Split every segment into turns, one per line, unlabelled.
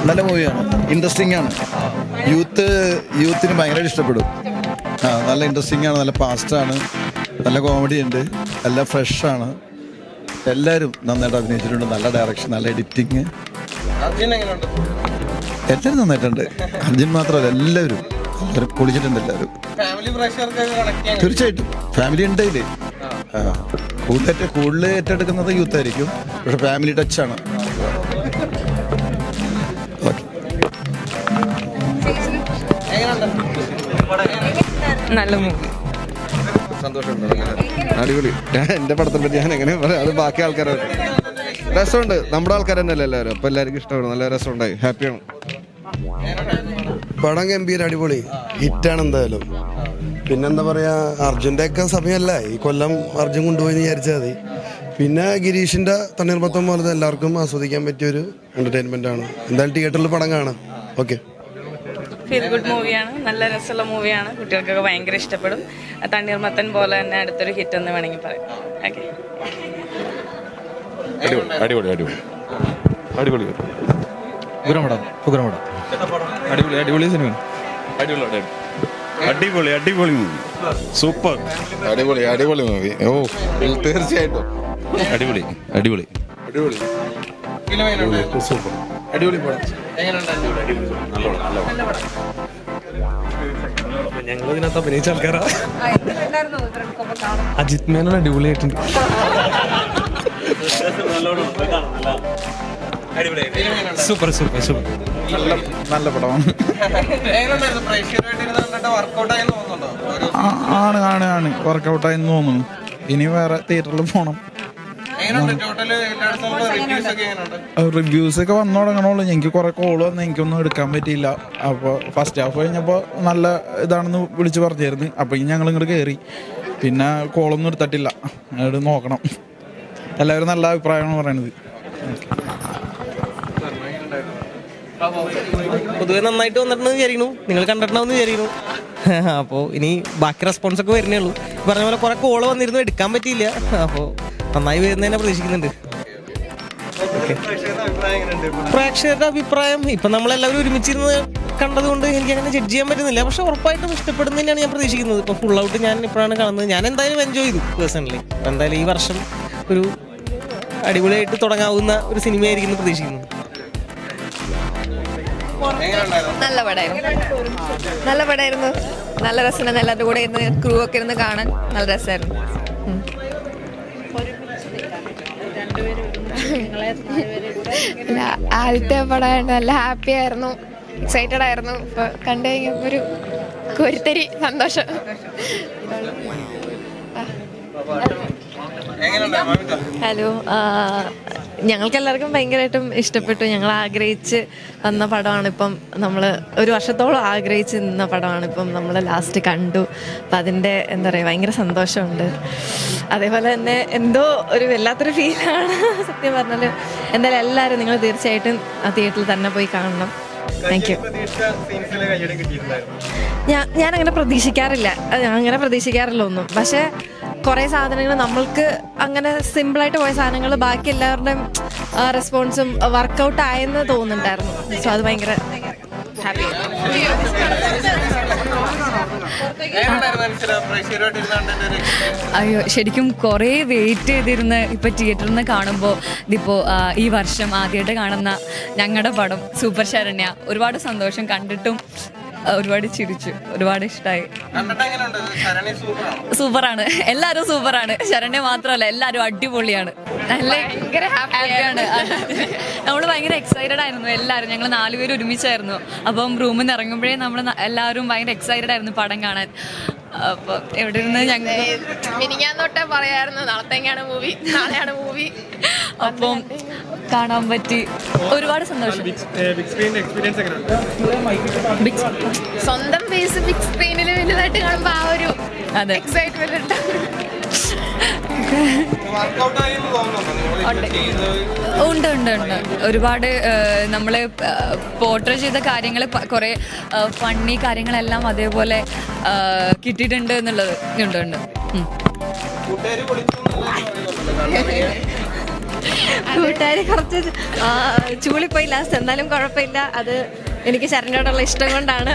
നല്ല മൂവിയാണ് ഇൻട്രസ്റ്റിംഗ് ആണ് യൂത്ത് യൂത്തിന് ഭയങ്കരമായിട്ട് ഇഷ്ടപ്പെടും ആ നല്ല ഇൻട്രസ്റ്റിംഗ് ആണ് നല്ല ഫാസ്റ്റാണ് നല്ല കോമഡി ഉണ്ട് നല്ല ഫ്രഷാണ് എല്ലാവരും നന്നായിട്ട് അഭിനയിച്ചിട്ടുണ്ട് നല്ല ഡയറക്ഷൻ നല്ല എഡിറ്റിങ്
അർജുൻ എങ്ങനെയുണ്ട്
എല്ലാവരും നന്നായിട്ടുണ്ട് അർജുൻ മാത്രമല്ല എല്ലാവരും എല്ലാവരും പൊളിച്ചിട്ടുണ്ട് എല്ലാവരും
ഫാമിലി പ്രേക്ഷകർക്ക് കണക്ട് ചെയ്യാൻ
തീർച്ചയായിട്ടും ഫാമിലി ഉണ്ട് ഇതില് ആ, കൂടുതൽ കൂടുതൽ ഏറ്റെടുക്കുന്നത് യൂത്ത് ആയിരിക്കും പക്ഷെ ഫാമിലി ടച്ചാണ് ഓക്കെ
നല്ല മൂവി
സന്തോഷമുണ്ട് അടിപൊളി ഞാൻ എൻ്റെ പടത്തെ പറ്റി ഞാൻ എങ്ങനെ പറയാം അത് ബാക്കി ആൾക്കാരെ രസമുണ്ട് നമ്മുടെ ആൾക്കാർ തന്നെയല്ലേ എല്ലാവരും അപ്പം എല്ലാവർക്കും ഇഷ്ടപ്പെടും നല്ല രസമുണ്ടായി ഹാപ്പിയാണ്
പടം ഗംഭീര അടിപൊളി ഹിറ്റാണ് എന്തായാലും പിന്നെന്താ പറയാ അർജുൻ്റെ ഒക്കെ സമയമല്ല ഈ കൊല്ലം അർജുൻ കൊണ്ടുപോയി എന്ന് വിചാരിച്ചാൽ മതി പിന്നെ ഗിരീഷിന്റെ തണ്ണീർമത്തം പോലത്തെ എല്ലാവർക്കും ആസ്വദിക്കാൻ പറ്റിയൊരു എന്റർടൈൻമെന്റ് ആണ് എന്തായാലും തിയേറ്ററിൽ പടം കാണാം ഓക്കെ
ഫീൽ ഗുഡ് മൂവിയാണ് നല്ല രസമുള്ള മൂവിയാണ് കുട്ടികൾക്കൊക്കെ ഭയങ്കര ഇഷ്ടപ്പെടും തണ്ണീർമത്തൻ പോലെ തന്നെ അടുത്തൊരു ഹിറ്റ് എന്ന് വേണമെങ്കിൽ പറയാം ഓക്കെ
അടിപൊളി അടിപൊളി അടിപൊളി
ഉഗ്രമടം ഉഗ്രമടം
അടിപൊളി അടിപൊളി സിനിമ അടിപൊളി അടിപൊളി അടിപൊളി മൂവി സൂപ്പർ
അടിപൊളി അടിപൊളി മൂവി ഓ തീർച്ചയായിട്ടും
അടിപൊളി അടിപൊളി
അടിപൊളി
ഫിലിം എങ്ങനെയുണ്ട്
സൂപ്പർ അടിപൊളി പടം
എങ്ങനെയുണ്ട്
ഞങ്ങൾ ഇതിനകത്ത് അഭിനയിച്ച ആൾക്കാരാ അജിത് മേനോൻ അടിപൊളിയായിട്ടുണ്ട് സൂപ്പർ സൂപ്പർ സൂപ്പർ
നല്ല നല്ല പടമാണ്
എങ്ങനെയുണ്ടായിരുന്നു പ്രേക്ഷകരായിട്ട് ഇരുന്ന് കണ്ടിട്ട് വർക്കൗട്ട് ആയെന്ന് തോന്നുന്നുണ്ടോ ഒരു
ആണ് ആണ് ആണ് വർക്കൗട്ടായെന്ന് തോന്നുന്നു ഇനി വേറെ തിയേറ്ററിൽ പോകണം
എങ്ങനെയുണ്ട് ടോട്ടല് എല്ലായിടത്തും റിവ്യൂസ് ഒക്കെ എങ്ങനെയുണ്ട്
റിവ്യൂസ് ഒക്കെ വന്നു തുടങ്ങണുള്ളൂ എനിക്ക് കുറെ കോള് വന്ന് എനിക്കൊന്നും എടുക്കാൻ പറ്റിയില്ല അപ്പോൾ ഫസ്റ്റ് ഹാഫ് കഴിഞ്ഞപ്പോൾ നല്ല ഇതാണെന്ന് വിളിച്ച് പറഞ്ഞായിരുന്നു അപ്പോൾ ഇനി ഞങ്ങൾ ഇങ്ങോട്ട് കയറി പിന്നെ കോളൊന്നും എടുത്തിട്ടില്ല അങ്ങോട്ട് നോക്കണം എല്ലാവരും നല്ല അഭിപ്രായമാണ് പറയണത്
പൊതുവെ നന്നായിട്ട് വന്നിട്ടുണ്ടെന്ന് വിചാരിക്കുന്നു നിങ്ങൾ കണ്ടിട്ടുണ്ടാവും വിചാരിക്കുന്നു അപ്പോൾ ഇനി ബാക്കി റെസ്പോൺസ് ഒക്കെ വരുന്നേ ഉള്ളൂ ഈ പറഞ്ഞ പോലെ കുറെ കോള് വന്നിരുന്നു എടുക്കാൻ പറ്റിയില്ല അപ്പോൾ നന്നായി വരുന്നതിനെ പ്രതീക്ഷിക്കുന്നുണ്ട് പ്രേക്ഷകരുടെ അഭിപ്രായം ഇപ്പൊ നമ്മളെല്ലാവരും ഒരുമിച്ചിരുന്ന് കണ്ടതുകൊണ്ട് എനിക്ക് അങ്ങനെ ജഡ്ജ് ചെയ്യാൻ പറ്റുന്നില്ല പക്ഷെ ഉറപ്പായിട്ടും ഇഷ്ടപ്പെടുന്നതന്നെയാണ് ഞാൻ പ്രതീക്ഷിക്കുന്നത് ഇപ്പൊ ഫുൾ ഔട്ട് ഞാൻ ഇപ്പോഴാണ് കാണുന്നത് ഞാൻ എന്തായാലും എൻജോയ് ചെയ്തു പേഴ്സണലി എന്തായാലും ഈ വർഷം ഒരു അടിപൊളിയായിട്ട് തുടങ്ങാവുന്ന ഒരു സിനിമയായിരിക്കും എന്ന് പ്രതീക്ഷിക്കുന്നു
നല്ല പടമായിരുന്നു നല്ല പടമായിരുന്നു നല്ല രസമുണ്ടായിരുന്നു എല്ലാവരുടെ കൂടെ ഇരുന്ന് ക്രൂ ഒക്കെ ഇരുന്ന് കാണാൻ നല്ല രസമായിരുന്നു ഉം.
ഇല്ല, ആദ്യത്തെ പടമായിട്ട് നല്ല ഹാപ്പി ആയിരുന്നു എക്സൈറ്റഡ് ആയിരുന്നു ഇപ്പൊ കണ്ടു കഴിഞ്ഞപ്പോ ഒരു കുരുത്തരി സന്തോഷം
ഹലോ ഞങ്ങൾക്ക് എല്ലാവർക്കും ഭയങ്കരമായിട്ടും ഇഷ്ടപ്പെട്ടു ഞങ്ങൾ ആഗ്രഹിച്ച് വന്ന പടമാണ് ഇപ്പം നമ്മൾ ഒരു വർഷത്തോളം ആഗ്രഹിച്ച് നിന്ന പടമാണ് ഇപ്പം നമ്മൾ ലാസ്റ്റ് കണ്ടു അപ്പം അതിൻ്റെ എന്താ പറയുക ഭയങ്കര സന്തോഷമുണ്ട് അതേപോലെ തന്നെ എന്തോ ഒരു വല്ലാത്തൊരു ഫീലാണ് സത്യം പറഞ്ഞാൽ എന്തായാലും എല്ലാവരും നിങ്ങൾ തീർച്ചയായിട്ടും ആ തിയേറ്ററിൽ തന്നെ പോയി കാണണം താങ്ക് യു ഞാൻ ഞാൻ അങ്ങനെ പ്രതീക്ഷിക്കാറില്ല അത് ഞാൻ അങ്ങനെ പ്രതീക്ഷിക്കാറില്ല ഒന്നും പക്ഷേ കുറേ സാധനങ്ങൾ നമ്മൾക്ക് അങ്ങനെ സിമ്പിളായിട്ട് പോയ സാധനങ്ങൾ ബാക്കി എല്ലാവരുടെയും റെസ്പോൺസും വർക്കൗട്ട് ആയെന്ന് തോന്നുന്നുണ്ടായിരുന്നു സോ അത് ഭയങ്കര ഹാപ്പി
എങ്ങനെയുണ്ടായിരുന്നു അനുസരിച്ച് പ്രേക്ഷകരായിട്ട് ഇരുന്ന് കണ്ടിട്ട് ഒരു experience?
അയ്യോ ശരിക്കും കുറേ വെയിറ്റ് ചെയ്തിരുന്ന് ഇപ്പൊ തിയേറ്ററിൽ നിന്ന് കാണുമ്പോൾ ഇതിപ്പോ ആ, ഈ വർഷം ആദ്യമായിട്ട് കാണുന്ന ഞങ്ങളുടെ പടം സൂപ്പർ ശരണ്യ ഒരുപാട് സന്തോഷം കണ്ടിട്ടും ആ, ഒരുപാട് ചിരിച്ചു ഒരുപാട് ഇഷ്ടമായി
കണ്ടിട്ട് എങ്ങനെയുണ്ട് ശരണി സൂപ്പറാണ്
സൂപ്പറാണ് എല്ലാവരും സൂപ്പറാണ് ശരണ്യ മാത്രമല്ല എല്ലാവരും അടിപൊളിയാണ് നല്ല ഭയങ്കര ഹാപ്പിയാണ് നമ്മൾ ഭയങ്കര എക്സൈറ്റഡ് ആയിരുന്നു എല്ലാവരും ഞങ്ങൾ നാലുപേരും ഒരുമിച്ചായിരുന്നു അപ്പം റൂമിൽ നിന്ന് ഇറങ്ങുമ്പോഴേ നമ്മൾ എല്ലാവരും ഭയങ്കര എക്സൈറ്റഡ് ആയിരുന്നു പടം കാണാൻ അപ്പൊ എവിടെ ഇരുന്ന് ഞങ്ങൾ
മിനിങ്ങാൻ തൊട്ടേ പറയായിരുന്നു നാളത്തേക്കാണ് മൂവി നാളെയാണ് മൂവി
അപ്പം കാണാൻ പറ്റി ഒരുപാട് സന്തോഷം ബിഗ്
സ്വന്തം ഫേസ് ബിഗ് സ്ക്രീനിൽ വലുതായിട്ട് കാണുമ്പോ ആ ഒരു
അതെ
എക്സൈറ്റ്മെന്റ് ഉണ്ടാവും
വർക്കൗട്ട് ആയി എന്ന് തോന്നുന്നുണ്ടോ നിങ്ങൾ ചെയ്ത്
ഉണ്ട് ഉണ്ട് ഉണ്ട് ഒരുപാട് നമ്മൾ പോർട്രേ ചെയ്ത കാര്യങ്ങൾ കുറേ ഫണ്ണി കാര്യങ്ങളെല്ലാം അതേപോലെ ആ, കിട്ടിയിട്ടുണ്ട് എന്നുള്ളത് ഉണ്ട് ഉണ്ട് ഉം.
കൂട്ടുകാർ വിളിച്ചു എന്നുള്ളത് പറയുന്നുണ്ടല്ലോ. കാരണം ഈ
കൂട്ടുകാരി കുറച്ച് ആ, ചൂളിപ്പോയി ലാസ്റ്റ് എന്നാലും കുഴപ്പമില്ല അത് എനിക്ക് ശരണിയോടുള്ള ഇഷ്ടം കൊണ്ടാണ്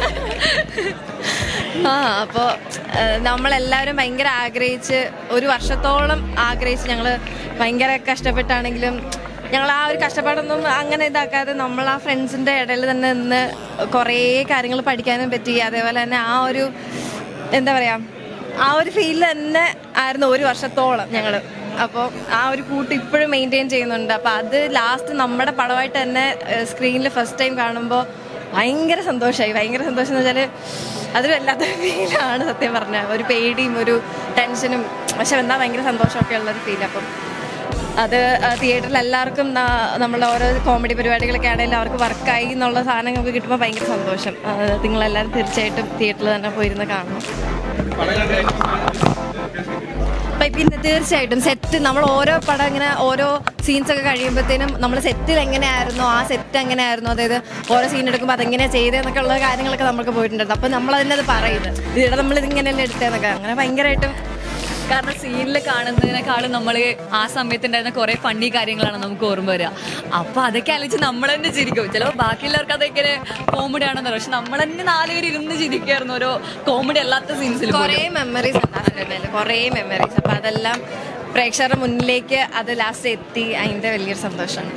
ആ അപ്പോൾ നമ്മളെല്ലാവരും ഭയങ്കര ആഗ്രഹിച്ച് ഒരു വർഷത്തോളം ആഗ്രഹിച്ച് ഞങ്ങൾ ഭയങ്കര കഷ്ടപ്പെട്ടാണെങ്കിലും ഞങ്ങൾ ആ ഒരു കഷ്ടപ്പാടൊന്നും അങ്ങനെ ഇതാക്കാതെ നമ്മൾ ആ ഫ്രണ്ട്സിൻ്റെ ഇടയിൽ തന്നെ നിന്ന് കുറേ കാര്യങ്ങൾ പഠിക്കാനും പറ്റി അതേപോലെ തന്നെ ആ ഒരു എന്താ പറയുക ആ ഒരു ഫീൽ തന്നെ ആയിരുന്നു ഒരു വർഷത്തോളം ഞങ്ങൾ അപ്പോൾ ആ ഒരു കൂട്ട് ഇപ്പോഴും മെയിൻറ്റെയിൻ ചെയ്യുന്നുണ്ട് അപ്പോൾ അത് ലാസ്റ്റ് നമ്മുടെ പടമായിട്ട് തന്നെ സ്ക്രീനിൽ ഫസ്റ്റ് ടൈം കാണുമ്പോൾ ഭയങ്കര സന്തോഷമായി ഭയങ്കര സന്തോഷം എന്ന് വെച്ചാൽ അതൊരു വല്ലാത്ത ഫീലാണ് സത്യം പറഞ്ഞാൽ ഒരു പേടിയും ഒരു ടെൻഷനും പക്ഷെ എന്താ ഭയങ്കര സന്തോഷമൊക്കെ ഉള്ളൊരു ഫീൽ അപ്പം അത് തിയേറ്ററിൽ എല്ലാവർക്കും ന- നമ്മളുടെ ഓരോ കോമഡി പരിപാടികളൊക്കെ ആണെങ്കിലും അവർക്ക് വർക്കായി എന്നുള്ള സാധനം നമുക്ക് കിട്ടുമ്പോൾ ഭയങ്കര സന്തോഷം അത് നിങ്ങളെല്ലാവരും തീർച്ചയായിട്ടും തിയേറ്ററിൽ തന്നെ പോയിരുന്ന് കാണണം പ- പിന്നെ തീർച്ചയായിട്ടും സെറ്റ് നമ്മൾ ഓരോ പടം ഇങ്ങനെ ഓരോ സീൻസ് ഒക്കെ കഴിയുമ്പോഴത്തേനും നമ്മൾ സെറ്റിൽ എങ്ങനെയായിരുന്നു ആ സെറ്റ് എങ്ങനെയായിരുന്നു അതായത് ഓരോ സീൻ എടുക്കുമ്പോൾ അതെങ്ങനെയാണ് ചെയ്തതെന്നൊക്കെ ഉള്ള കാര്യങ്ങളൊക്കെ നമുക്ക് പോയിട്ടുണ്ടായിരുന്നു അപ്പോൾ നമ്മൾ അതിൻ്റെ അത് പറയുന്നത് ഇവിടെ നമ്മൾ ഇതിങ്ങനെയല്ലേ എടുത്തതെന്നൊക്കെ അങ്ങനെ ഭയങ്കരമായിട്ടും
കാരണം സീനിൽ കാണുന്നതിനേക്കാളും നമ്മൾ ആ സമയത്ത് ഉണ്ടായിരുന്ന കുറെ ഫണ്ണി കാര്യങ്ങളാണ് നമുക്ക് ഓർമ്മ വരിക അപ്പൊ അതൊക്കെ ആലോചിച്ച് നമ്മൾ തന്നെ ചിരിക്കും ചിലപ്പോൾ ബാക്കിയുള്ളവർക്ക് അതൊക്കെ കോമഡി ആണെന്ന് പക്ഷെ നമ്മൾ തന്നെ നാലുപേര് ഇരുന്ന് ചിരിക്കായിരുന്നു ഓരോ കോമഡി അല്ലാത്ത സീൻസിൽ
കുറേ മെമ്മറീസ് ഉണ്ട് ആ സിനിമയിൽ കുറേ മെമ്മറീസ് അപ്പോൾ അതെല്ലാം പ്രേക്ഷകരുടെ മുന്നിലേക്ക് അത് ലാസ്റ്റ് എത്തി അതിൻ്റെ വലിയൊരു സന്തോഷമാണ്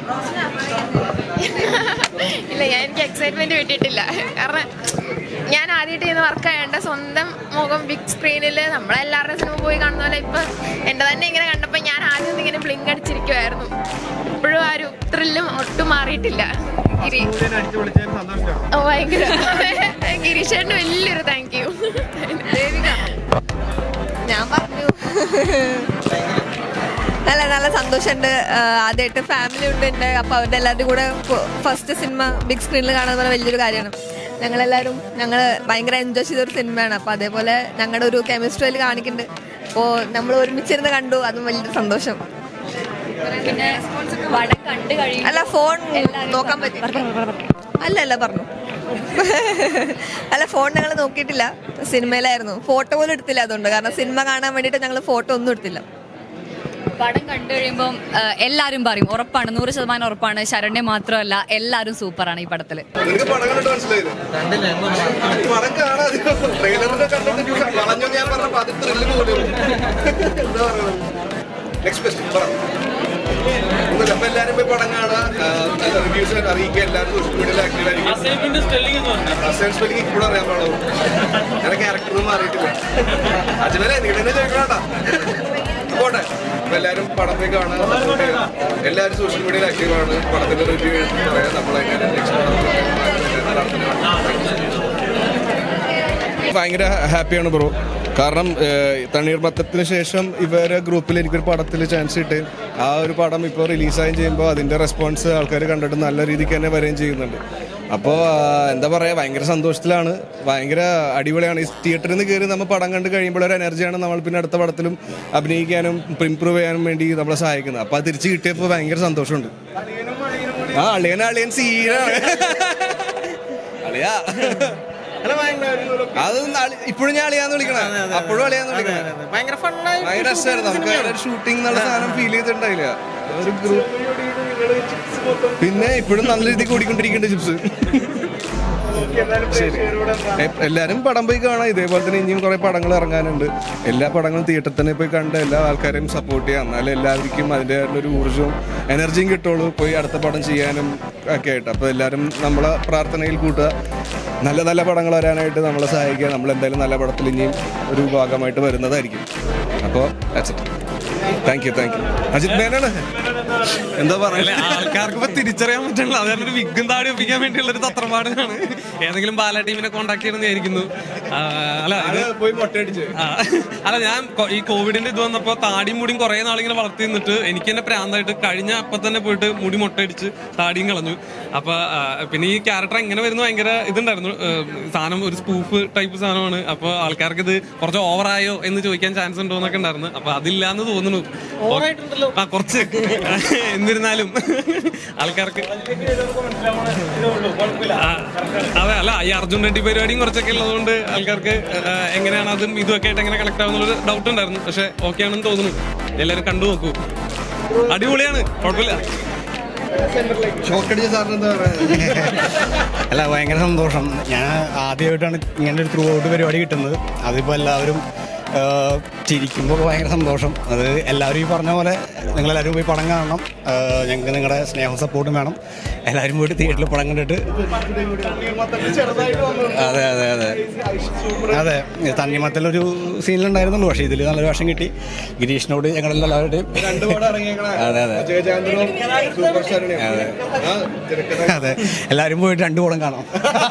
ഇല്ല ഞാൻ എനിക്ക് എക്സൈറ്റ്മെന്റ് കിട്ടിയിട്ടില്ല കാരണം ഞാൻ ആദ്യമായിട്ട് ചെയ്യുന്ന വർക്ക് ആയതുകൊണ്ട് സ്വന്തം മുഖം ബിഗ് സ്ക്രീനിൽ നമ്മളെല്ലാവരുടെയും സിനിമ പോയി കാണുന്ന പോലെ ഇപ്പൊ എൻ്റെ തന്നെ ഇങ്ങനെ കണ്ടപ്പോൾ ഞാൻ ആദ്യം ഒന്ന് ഇങ്ങനെ ബ്ലിങ്ക് അടിച്ചിരിക്കുമായിരുന്നു ഇപ്പോഴും ആ ഒരു ത്രില്ലും ഒട്ടും മാറിയിട്ടില്ല ഗിരി ഓ ഭയങ്കര ഗിരീഷേട്ടന് വലിയൊരു താങ്ക് യു
ഞാൻ പറഞ്ഞു നല്ല നല്ല സന്തോഷമുണ്ട് ആദ്യമായിട്ട് ഫാമിലി ഉണ്ട് എൻ്റെ അപ്പോൾ അവരുടെ എല്ലാവരും കൂടെ ഫസ്റ്റ് സിനിമ ബിഗ് സ്ക്രീനിൽ കാണുന്ന പോലെ വലിയൊരു കാര്യമാണ് ഞങ്ങളെല്ലാവരും ഞങ്ങൾ ഭയങ്കര എൻജോയ് ചെയ്തൊരു സിനിമയാണ് അപ്പോൾ അതേപോലെ ഞങ്ങളുടെ ഒരു കെമിസ്ട്രി അതിൽ കാണിക്കുന്നുണ്ട് അപ്പോൾ നമ്മൾ ഒരുമിച്ചിരുന്ന് കണ്ടു അതും വലിയൊരു സന്തോഷം
പിന്നെ പടം കണ്ടു കഴിയും
അല്ല ഫോൺ നോക്കാൻ പറ്റി അല്ല അല്ല പറഞ്ഞു അല്ല ഫോൺ ഞങ്ങൾ നോക്കിയിട്ടില്ല സിനിമയിലായിരുന്നു ഫോട്ടോ പോലും എടുത്തില്ല അതുകൊണ്ട് കാരണം സിനിമ കാണാൻ വേണ്ടിയിട്ട് ഞങ്ങൾ ഫോട്ടോ ഒന്നും എടുത്തില്ല
പടം കണ്ടു കഴിയുമ്പോൾ എല്ലാവരും പറയും ഉറപ്പാണ് നൂറ് ശതമാനം ഉറപ്പാണ് ശരണ്യ മാത്രമല്ല എല്ലാവരും സൂപ്പറാണ് ഈ പടത്തില്
നിനക്ക് പടം കണ്ടിട്ട് മനസ്സിലായില്ലേ പടം കാണാതെ ട്രെയിലറിന്റെ കണ്ടിട്ട് വളഞ്ഞു ഞാൻ പറഞ്ഞപ്പോ അത് ത്രില്ല് പോലെ എന്താ പറയുന്നത് നെക്സ്റ്റ് ക്വസ്റ്റ്യൻ പറ ഒന്നുമില്ല അപ്പൊ എല്ലാരും പോയി പടം കാണുക നല്ല റിവ്യൂസ് അറിയിക്കുക എല്ലാവരും സോഷ്യൽ മീഡിയയിൽ ആക്റ്റീവ് ആയിരിക്കും അസൈൻ സ്പെല്ലിംഗ് ഇപ്പോഴും അറിയാൻ പാടുള്ളൂ ഞാൻ ക്യാരക്ടറൊന്നും മാറിയിട്ടില്ല അജ്മലെ നീ തന്നെ ചോദിക്കണോട്ടാ പോട്ടെ അപ്പൊ എല്ലാരും പടം പോയി കാണുക support ചെയ്യുക. എല്ലാവരും സോഷ്യൽ മീഡിയയിൽ ആക്റ്റീവ് ആണ് പടത്തിന്റെ റിവ്യൂ പറയാം നമ്മളെങ്ങനെ നെക്സ്റ്റ് ഭയങ്കര ഹാപ്പിയാണ് ബ്രോ കാരണം ഏഹ്, തണ്ണീർമത്തത്തിന് ശേഷം ഇവരെ ഗ്രൂപ്പിൽ എനിക്കൊരു പടത്തിൽ ചാൻസ് കിട്ടി ആ ഒരു പടം ഇപ്പോൾ റിലീസായും ചെയ്യുമ്പോൾ അതിൻ്റെ റെസ്പോൺസ് ആൾക്കാർ കണ്ടിട്ട് നല്ല രീതിക്ക് തന്നെ വരികയും ചെയ്യുന്നുണ്ട് അപ്പോൾ എന്താ പറയുക ഭയങ്കര സന്തോഷത്തിലാണ് ഭയങ്കര അടിപൊളിയാണ് ഈ തിയേറ്ററിൽ നിന്ന് കയറി നമ്മൾ പടം കണ്ട് കഴിയുമ്പോൾ ഒരു എനർജിയാണ് നമ്മൾ പിന്നെ അടുത്ത പടത്തിലും അഭിനയിക്കാനും ഇമ്പ്രൂവ് ചെയ്യാനും വേണ്ടി നമ്മളെ സഹായിക്കുന്നത് അപ്പോൾ അത് തിരിച്ച് കിട്ടിയപ്പോൾ ഭയങ്കര സന്തോഷമുണ്ട് ആ അളിയൻ അളിയൻ സീനാണ് അളിയാ അത് ഇപ്പോഴും ഞാൻ അളിയാന്ന് വിളിക്കണേ അപ്പോഴും അളിയാന്ന് വിളിക്കണേ
ഭയങ്കര ഫണ്ണായി
ഭയങ്കര രസമായിരുന്നു നമുക്ക് ഒരു ഷൂട്ടിംഗ് എന്നുള്ള സാധനം ഫീൽ ചെയ്തിട്ടുണ്ടായില്ല ഒരു ഗ്രൂപ്പ് പിന്നെ ഇപ്പോഴും നല്ല രീതിക്ക് ഓടിക്കൊണ്ടിരിക്കുന്നുണ്ട് ചിപ്സ് ശരി എ- എല്ലാരും പടം പോയി കാണാം ഇതേപോലെ തന്നെ ഇനിയും കുറെ പടങ്ങൾ ഇറങ്ങാനുണ്ട് എല്ലാ പടങ്ങളും തിയേറ്ററിൽ തന്നെ പോയി കണ്ട് എല്ലാ ആൾക്കാരെയും സപ്പോർട്ട് ചെയ്യാം എന്നാലേ എല്ലാവർക്കും അതിൻ്റെ ഒരു ഊർജ്ജവും എനർജിയും കിട്ടുള്ളൂ പോയി അടുത്ത പടം ചെയ്യാനും ഒക്കെ ആയിട്ട് അപ്പോൾ എല്ലാവരും നമ്മളെ പ്രാർത്ഥനയിൽ കൂട്ടുക നല്ല നല്ല പടങ്ങൾ വരാനായിട്ട് നമ്മളെ സഹായിക്കുക നമ്മൾ എന്തായാലും നല്ല പടത്തിൽ ഇനിയും ഒരു ഭാഗമായിട്ട് വരുന്നതായിരിക്കും അപ്പോൾ thank you thank you Ajith മേനാണ് എന്താ പറയുക
ആൾക്കാർക്ക് ഇപ്പൊ തിരിച്ചറിയാൻ പറ്റില്ല അതൊരു വിഗും താടി ഒപ്പിക്കാൻ വേണ്ടിയുള്ള ഒരു തത്രപ്പാടാണ് ഏതെങ്കിലും ബാല ടീമിനെ കോൺടാക്ട് ചെയ്യണമെന്ന് വിചാരിക്കുന്നു ആ, അല്ല ഇത്
പോയി മൊട്ടയടിച്ച്
ആ, അല്ല ഞാൻ കൊ- ഈ കോവിഡിന്റെ ഇത് വന്നപ്പോ താടിയും മുടിയും കുറെ നാളിങ്ങനെ വളർത്തി നിന്നിട്ട് എനിക്ക് തന്നെ പ്രാന്തായിട്ട് കഴിഞ്ഞ അപ്പൊ തന്നെ പോയിട്ട് മുടി മൊട്ടയടിച്ച് താടിയും കളഞ്ഞു അപ്പൊ ആ, പിന്നെ ഈ ക്യാരക്ടർ എങ്ങനെ വരുന്നു ഭയങ്കര ഇതുണ്ടായിരുന്നു ഏ, സാധനം ഒരു സ്പൂഫ് ടൈപ്പ് സാധനമാണ് അപ്പൊ ആൾക്കാർക്ക് ഇത് കുറച്ച് ഓവറായോ എന്ന് ചോദിക്കാൻ ചാൻസ് ഉണ്ടോ എന്നൊക്കെ ഉണ്ടായിരുന്നു അപ്പൊ അതില്ലാന്ന് തോന്നുന്നു ആ കുറച്ച് എന്നിരുന്നാലും ആൾക്കാർക്ക് ആ, അതെ അല്ല ഈ അർജുൻ റെഡ്ഡി പരിപാടിയും കുറച്ചൊക്കെ ഉള്ളതുകൊണ്ട് ആൾക്കാർക്ക് ആ, എങ്ങനെയാണ് അതും ഇതുമൊക്കെ ആയിട്ട് എങ്ങനെ കണക്ട് ആവുന്നുള്ളൊരു ഡൗട്ട് ഉണ്ടായിരുന്നു പക്ഷെ ഓക്കെ ആണെന്ന് തോന്നുന്നു എല്ലാവരും കണ്ടു നോക്കൂ അടിപൊളിയാണ് കുഴപ്പമില്ല
ഷോക്കടിച്ച സാറിന് എന്താ പറയാ
അല്ല ഭയങ്കര സന്തോഷം ഞാൻ ആദ്യമായിട്ടാണ് ഇങ്ങനെ ഒരു ത്രൂ ഔട്ട് പരിപാടി കിട്ടുന്നത് അതിപ്പോൾ എല്ലാവരും ആ, ചിരിക്കുമ്പോൾ ഭയങ്കര സന്തോഷം അത് എല്ലാവരും ഈ പറഞ്ഞ പോലെ നിങ്ങളെല്ലാവരും പോയി പടം കാണണം ആ, ഞങ്ങൾക്ക് നിങ്ങളുടെ സ്നേഹവും സപ്പോർട്ടും വേണം എല്ലാവരും പോയിട്ട് തിയേറ്ററിൽ പടം കണ്ടിട്ട് അതെ അതെ അതെ അതെ തണ്ണിമത്തലൊരു സീനിലുണ്ടായിരുന്നുള്ളൂ പക്ഷേ ഇതിൽ നല്ലൊരു വേഷം കിട്ടി ഗിരീഷിനോട് ഞങ്ങളെല്ലാവരുടെയും
രണ്ട് പടം ഇറങ്ങിയേക്കണ
അതെ അതെ
അജയചന്ദ്രനും സൂപ്പർ സ്റ്റാറിനെയും
അതെ.
ആ തിരക്കഥ
അതെ എല്ലാവരും പോയിട്ട് രണ്ടു പടം കാണാം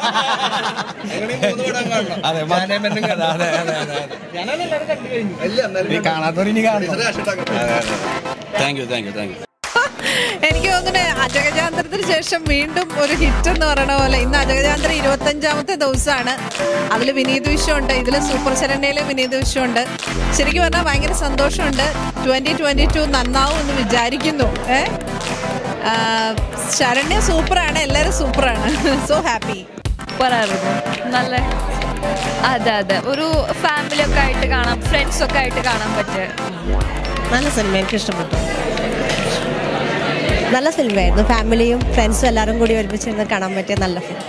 അതെ അതെ അതെ അതെ അതെ ഇനി കാണാത്തവർ ഇനി കാണും thank you thank you thank you
എനിക്ക് തോന്നുന്നു അജഗജാന്തരത്തിന് ശേഷം വീണ്ടും ഒരു ഹിറ്റ് എന്ന് പറയണ പോലെ ഇന്ന് അജഗജാന്തരം ഇരുപത്തഞ്ചാമത്തെ ദിവസമാണ് അതിൽ വിനീത് വിശ്വമുണ്ട് ഇതിൽ സൂപ്പർ ശരണ്യയിലെ വിനീത് വിശ്വമുണ്ട് ശരിക്കും പറഞ്ഞാൽ ഭയങ്കര സന്തോഷമുണ്ട് ട്വന്റി ട്വന്റി ടു നന്നാവും എന്ന് വിചാരിക്കുന്നു ഏ ആ, ശരണ്യ സൂപ്പറാണ് എല്ലാവരും സൂപ്പറാണ് സോ ഹാപ്പി
സൂപ്പറായിരുന്നു നല്ല അതെ അതെ ഒരു ഫാമിലി ഒക്കെ ആയിട്ട് കാണാം ഫ്രണ്ട്സ് ഒക്കെ ആയിട്ട് കാണാൻ പറ്റിയ
നല്ല സിനിമ എനിക്ക് ഇഷ്ടപ്പെട്ടു നല്ല സിനിമയായിരുന്നു ഫാമിലിയും ഫ്രണ്ട്സും എല്ലാവരും കൂടി ഒരുമിച്ചിരുന്ന് കാണാൻ പറ്റിയ നല്ല ഫിലിം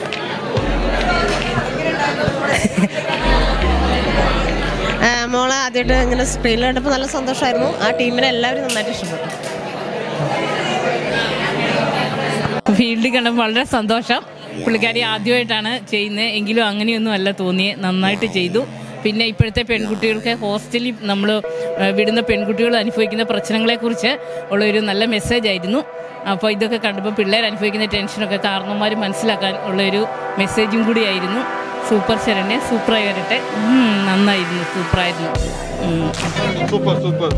മോളെ ആദ്യമായിട്ട് ഇങ്ങനെ സ്ക്രീനിൽ കണ്ടപ്പോൾ നല്ല സന്തോഷമായിരുന്നു ആ ടീമിനെ എല്ലാവരും നന്നായിട്ട് ഇഷ്ടപ്പെട്ടു
ഫീൽഡിൽ കണ്ടപ്പോൾ വളരെ സന്തോഷം പുള്ളിക്കാരി ആദ്യമായിട്ടാണ് ചെയ്യുന്നത് എങ്കിലും അങ്ങനെയൊന്നും അല്ല തോന്നിയത് നന്നായിട്ട് ചെയ്തു പിന്നെ ഇപ്പോഴത്തെ പെൺകുട്ടികൾക്ക് ഹോസ്റ്റലിൽ നമ്മൾ വിടുന്ന പെൺകുട്ടികൾ അനുഭവിക്കുന്ന പ്രശ്നങ്ങളെക്കുറിച്ച് ഉള്ളൊരു നല്ല മെസ്സേജ് ആയിരുന്നു അപ്പോൾ ഇതൊക്കെ കണ്ടപ്പോൾ പിള്ളേർ അനുഭവിക്കുന്ന ടെൻഷനൊക്കെ കാരണന്മാർ മനസ്സിലാക്കാൻ ഉള്ളൊരു മെസ്സേജും കൂടിയായിരുന്നു സൂപ്പർ ശരണ്യ സൂപ്പറായി വരട്ടെ ഉം, നന്നായിരുന്നു സൂപ്പറായിരുന്നു ഉം.
സൂപ്പർ സൂപ്പർ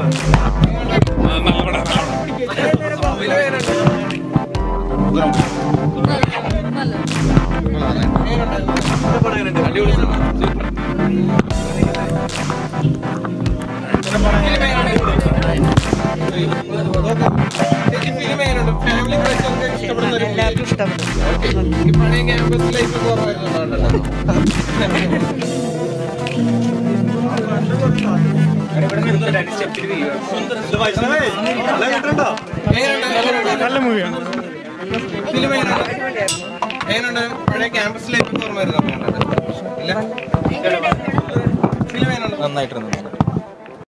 എല്ലാവർക്കും ഇഷ്ടപ്പെട്ടു
പഴയ ക്യാമ്പസ് ലൈഫ് കുറവായിരുന്നു
നല്ല മൂവിയാണ്
ഫിലിം എങ്ങനെയുണ്ട് പഴയ ക്യാമ്പസ് ലൈഫ് ഓർമ്മ വരുന്നുണ്ടോ ഇല്ല ഫിലിം എങ്ങനെയുണ്ട്
നന്നായിട്ടുണ്ട്